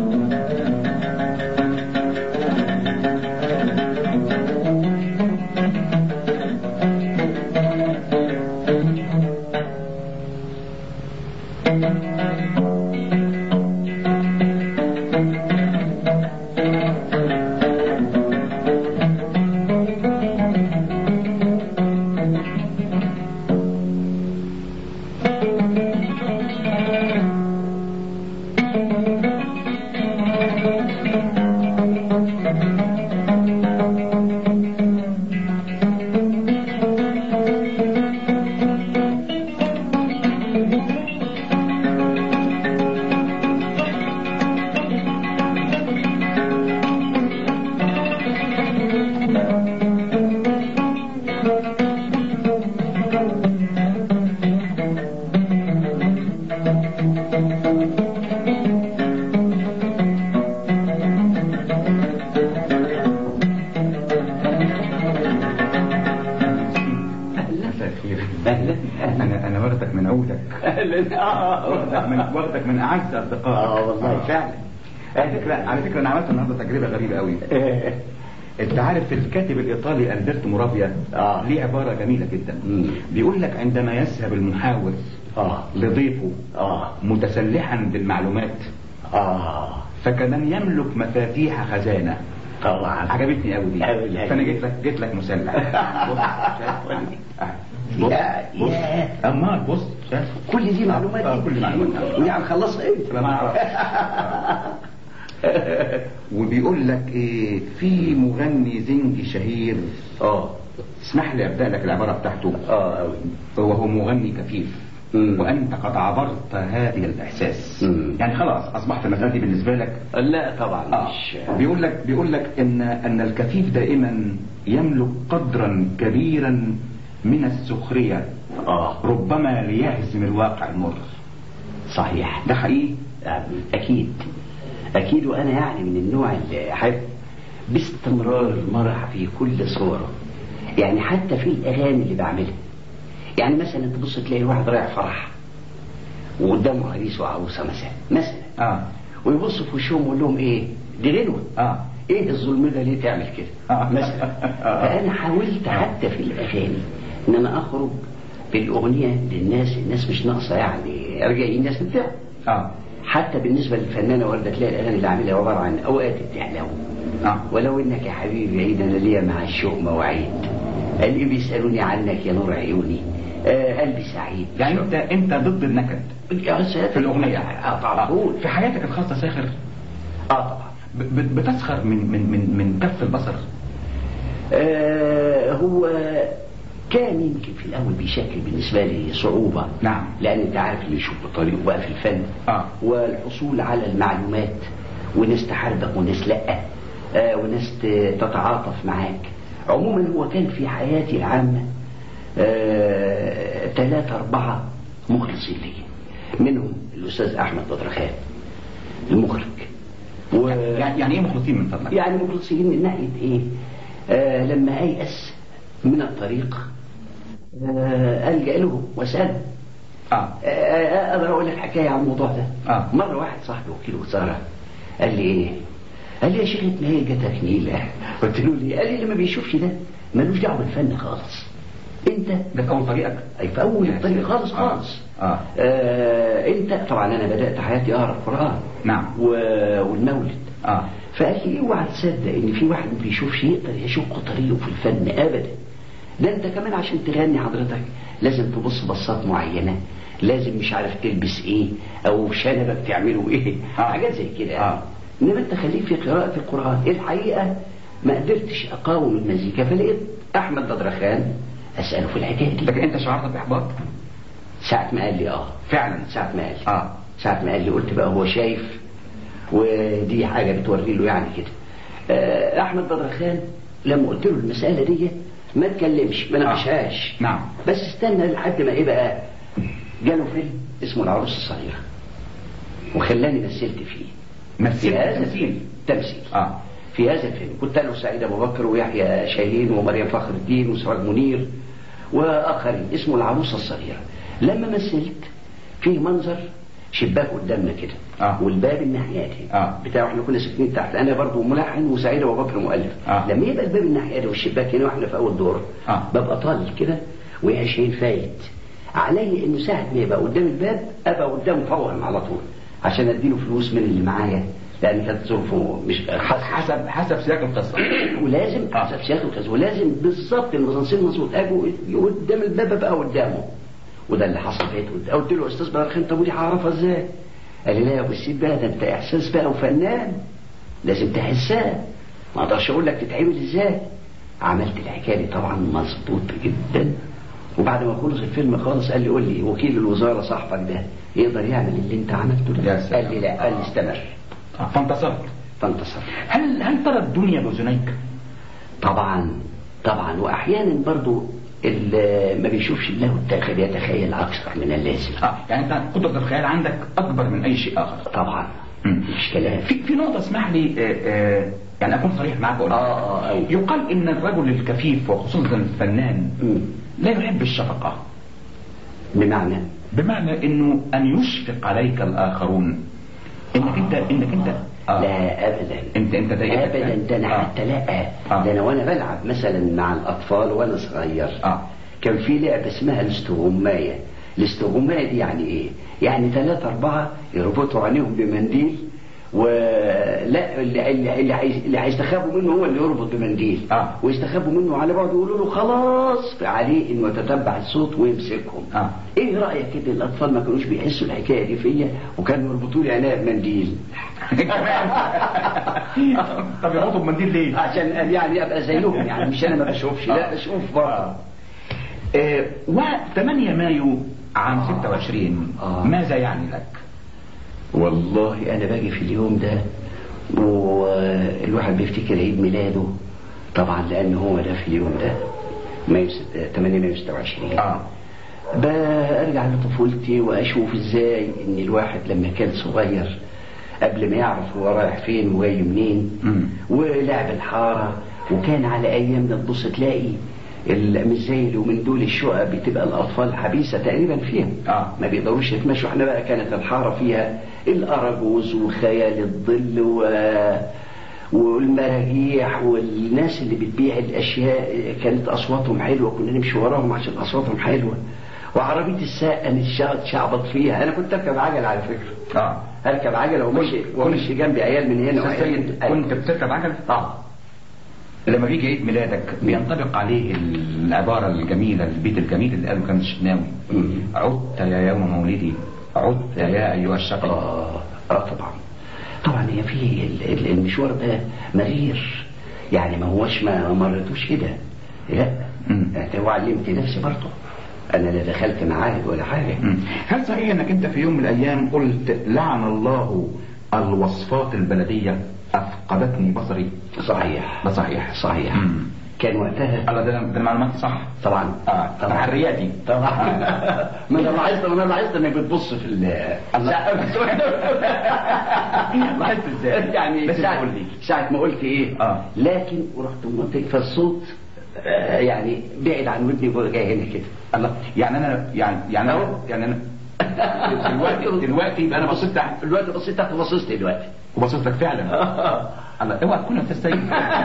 مساء الخير انا انا واخدك من عودك واخدك من واخدك من اعز اصدقائك اه والله فعلا على فكره على فكره انا عملت النهارده تجربه غريبه قوي انت عارف الكاتب الايطالي البرتو مرابيا آه. ليه عباره جميله جدا مم. بيقول لك عندما يذهب المحاور اه لضيفه اه متسلحا بالمعلومات اه فكمن يملك مفاتيح خزانه طبعا عجبتني قوي دي أوي الهدي. فانا جيت لك جيت لك مسلح بص شايف بص يا- بص يا. امال بص شايف كل دي معلومات آه، دي كل معلومات. ودي هنخلصها امتى لا ما اعرف وبيقول لك ايه في مغني زنجي شهير اه اسمح لي ابدا لك العباره بتاعته اه قوي وهو مغني كفيف مم. وانت قد عبرت هذه الاحساس مم. يعني خلاص اصبحت المساله دي بالنسبه لك لا طبعا آه. مش بيقول لك بيقول لك ان ان الكفيف دائما يملك قدرا كبيرا من السخريه اه ربما ليهزم الواقع المر صحيح ده حقيقي يعني اكيد اكيد وانا يعني من النوع اللي احب باستمرار المرح في كل صوره يعني حتى في الاغاني اللي بعملها يعني مثلا تبص تلاقي واحد رايح فرح وقدامه عريس وعروسه مثلا مثلا اه ويبص في وشهم ويقول لهم ايه دي غنوه اه ايه الظلم ده ليه تعمل كده آه. مثلا آه. فانا حاولت حتى في الاغاني ان انا اخرج بالاغنيه للناس الناس مش ناقصه يعني ارجع الناس بتاعه اه حتى بالنسبه للفنانه ورده تلاقي الاغاني اللي عاملها عباره عن اوقات التهلو اه ولو انك يا حبيبي بعيد انا ليا مع الشوق مواعيد قلبي بيسالوني عنك يا نور عيوني آه قلبي سعيد يعني انت انت ضد النكد يا ساتر في الاغنيه اه طبعا آه. في حياتك الخاصه ساخر اه طبعا ب- ب- بتسخر من من من من كف البصر آه هو كان يمكن في الاول بيشكل بالنسبه لي صعوبه نعم. لان انت عارف اللي يشوف طريقه بقى في الفن آه. والحصول على المعلومات وناس تحاربك وناس لا آه وناس ت- تتعاطف معاك عموما هو كان في حياتي العامه آه ثلاثة أربعة مخلصين لي منهم الأستاذ أحمد بدرخان المخرج و... يعني يعني ايه مخلصين من فضلك يعني مخلصين من ناحية ايه آه لما ايأس من الطريق آه ألجأ له وأسأله اه آه، آه، أقدر أقول لك حكاية عن الموضوع ده آه. مرة واحد صاحبي وكيل وزارة قال لي إيه قال لي يا شيخ ما هي جاتك نيلة قلت له ليه قال لي اللي ما بيشوفش ده ملوش دعوة بالفن خالص أنت ده في اول طريقك أي في أول الطريق خالص خالص آه. آه أنت طبعا أنا بدأت حياتي أقرأ القرآن نعم. و- والمولد اه فقال لي اوعى تصدق ان في واحد ما بيشوفش يقدر يشق طريقه في الفن ابدا ده انت كمان عشان تغني حضرتك لازم تبص بصات معينه لازم مش عارف تلبس ايه او شنبك تعمله ايه آه. حاجات زي كده يعني. آه. انما انت خليك في قراءه القران الحقيقه ما قدرتش اقاوم المزيكا فلقيت احمد بدرخان اساله في الحكايه دي لكن انت شعرت باحباط ساعه ما قال لي اه فعلا ساعه ما قال لي اه ساعة ما قال لي قلت بقى هو شايف ودي حاجة بتوري له يعني كده آه، أحمد بدرخان لما قلت له المسألة دي ما اتكلمش ما ناقشهاش نعم. بس استنى لحد ما ايه بقى جاله فيلم اسمه العروس الصغيرة وخلاني مثلت فيه مثلت في هذا تمثيل. الفيلم تمثيل اه في هذا الفيلم كنت انا وسعيد ابو بكر ويحيى شاهين ومريم فخر الدين وسراج منير واخرين اسمه العروسه الصغيره لما مثلت فيه منظر شباك قدامنا كده آه. والباب الناحيتي آه. بتاعه احنا كنا ساكنين تحت انا برضو ملحن وسعيد ابو بكر مؤلف آه. لما يبقى الباب الناحيتي والشباك هنا واحنا في اول دور آه. ببقى طالع كده وعشرين فايت علي انه ساعه ما يبقى قدام الباب ابقى قدامه فورا على طول عشان اديله فلوس من اللي معايا لان كانت ظروفه مش حسب حسب سياق القصه ولازم آه. حسب سياسته وكذا ولازم بالظبط الميزانسين مظبوط اجوا قدام الباب ابقى قدامه وده اللي حصل فيه قلت له استاذ بلال طب ودي هعرفها ازاي؟ قال لي لا يا ابو السيد بقى ده انت احساس بقى وفنان لازم تحسها ما اقدرش اقول لك تتعمل ازاي عملت الحكايه دي طبعا مظبوط جدا وبعد ما خلص الفيلم خالص قال لي قول لي وكيل الوزاره صاحبك ده يقدر يعمل اللي انت عملته يا ده سلام. قال لي لا قال لي استمر آه، فانتصرت فانتصر هل هل ترى الدنيا باذنيك؟ طبعا طبعا واحيانا برضو اللي ما بيشوفش الله التاخر يتخيل اكثر من اللازم اه يعني انت قدره الخيال عندك اكبر من اي شيء اخر طبعا مم. مش كلام في في نقطه اسمح لي آه، آه، يعني اكون صريح معاك واقول لك. اه اه أيوة. يقال ان الرجل الكفيف وخصوصا الفنان مم. لا يحب الشفقه بمعنى بمعنى انه ان يشفق عليك الاخرون انك انت انك انت آه. لا ابدا انت انت دايما ابدا ده انا آه. حتى لا آه. ده انا وانا بلعب مثلا مع الاطفال وانا صغير اه كان في لعبه اسمها الاستغمايه الاستغمايه دي يعني ايه يعني ثلاثة أربعة يربطوا عينيهم بمنديل ولا اللي اللي اللي عايز اللي هيستخبوا منه هو اللي يربط بمنديل آه. ويستخبوا منه على بعض يقولوا له خلاص عليه انه يتتبع الصوت ويمسكهم آه. ايه رايك كده الاطفال ما كانوش بيحسوا الحكايه دي فيا وكانوا يربطوا لي عينيا بمنديل طب يحطوا بمنديل ليه؟ عشان يعني ابقى زيهم يعني مش انا ما بشوفش لا بشوف برضه آه، و8 مايو عام 26 آه. ماذا يعني لك؟ والله انا باجي في اليوم ده والواحد بيفتكر عيد ميلاده طبعا لان هو ده في اليوم ده مايو ست- آه، 8 مايو 26 اه برجع لطفولتي واشوف ازاي ان الواحد لما كان صغير قبل ما يعرف هو رايح فين وجاي منين مم. ولعب الحاره وكان على ايامنا تبص تلاقي ال- مش زي اليومين دول الشقق بتبقى الاطفال حبيسه تقريبا فيها آه. ما بيقدروش يتمشوا احنا بقى كانت الحاره فيها الاراجوز وخيال الظل و والمراجيح والناس اللي بتبيع الاشياء كانت اصواتهم حلوه كنا نمشي وراهم عشان اصواتهم حلوه وعربيه الساقه نتشعبط شعبط فيها انا كنت اركب عجل على فكره اه اركب عجله ومشي ومشي جنبي عيال من هنا أستاذ وعيال سيد كنت بتركب عجل؟ اه لما بيجي عيد ميلادك بينطبق عليه العبارة الجميلة البيت الجميل اللي قاله كان الشناوي مم. عدت يا يوم مولدي عدت يا أيها الشقي اه اه طبعا طبعا هي في ال- ال- المشوار ده مرير يعني ما هوش ما ما مرتوش كده لا مم. انت هو علمت نفسي برضه انا لا دخلت معاهد ولا حاجه مم. هل صحيح انك انت في يوم من الايام قلت لعن الله الوصفات البلدية افقدتني بصري صحيح ده صحيح صحيح مم. كان وقتها الله ده ده معلومات صح طبعا اه طبعا تحرياتي طبعا ما انا لاحظت ما انا لاحظت انك بتبص في ال لاحظت ازاي؟ يعني بس ساعة, قول لي. ساعة ما قلت ايه آه. لكن ورحت منطق فالصوت آه يعني بعد عن ودني وهو جاي هنا كده الله يعني انا يعني يعني أهو. أنا يعني انا دلوقتي دلوقتي يبقى انا بصيت تحت دلوقتي بصيت تحت وبصيت دلوقتي وبصيت لك فعلا الله اوعى تكون انت السيد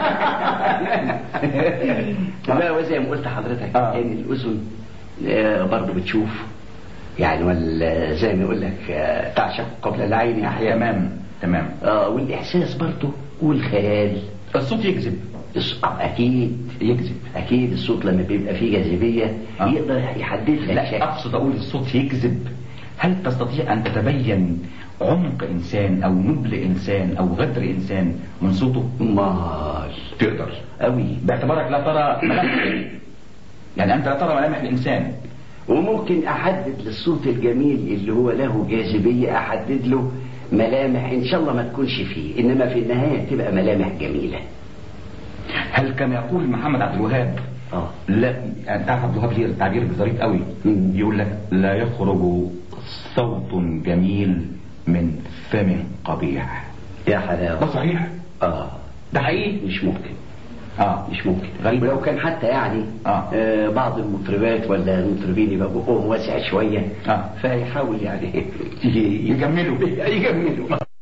لا وزي ما قلت لحضرتك آه. ان الاذن آه، برضه بتشوف يعني ولا زي ما يقول لك آه، تعشق قبل العين يحيى تمام تمام اه والاحساس برضه والخيال الصوت يكذب الص- آه، اكيد يكذب اكيد الصوت لما بيبقى فيه جاذبيه آه. يقدر يحدد لك لا شيء اقصد اقول الصوت يكذب هل تستطيع ان تتبين عمق انسان او نبل انسان او غدر انسان من صوته مال تقدر قوي باعتبارك لا ترى ملامح يعني انت لا ترى ملامح الانسان وممكن احدد للصوت الجميل اللي هو له جاذبيه احدد له ملامح ان شاء الله ما تكونش فيه انما في النهايه تبقى ملامح جميله هل كما يقول محمد عبد الوهاب اه لا يعني تعرف عبد الوهاب ليه التعبير ظريف قوي مم. يقول لك لا يخرج صوت جميل من فم قبيح يا ده حلاوه صحيح اه ده حقيقي مش ممكن اه مش ممكن غريب. ولو كان حتى يعني آه. آه بعض المطربات ولا المطربين يبقى بقهم واسع شويه آه. فيحاول يعني يجملوا. يجملوا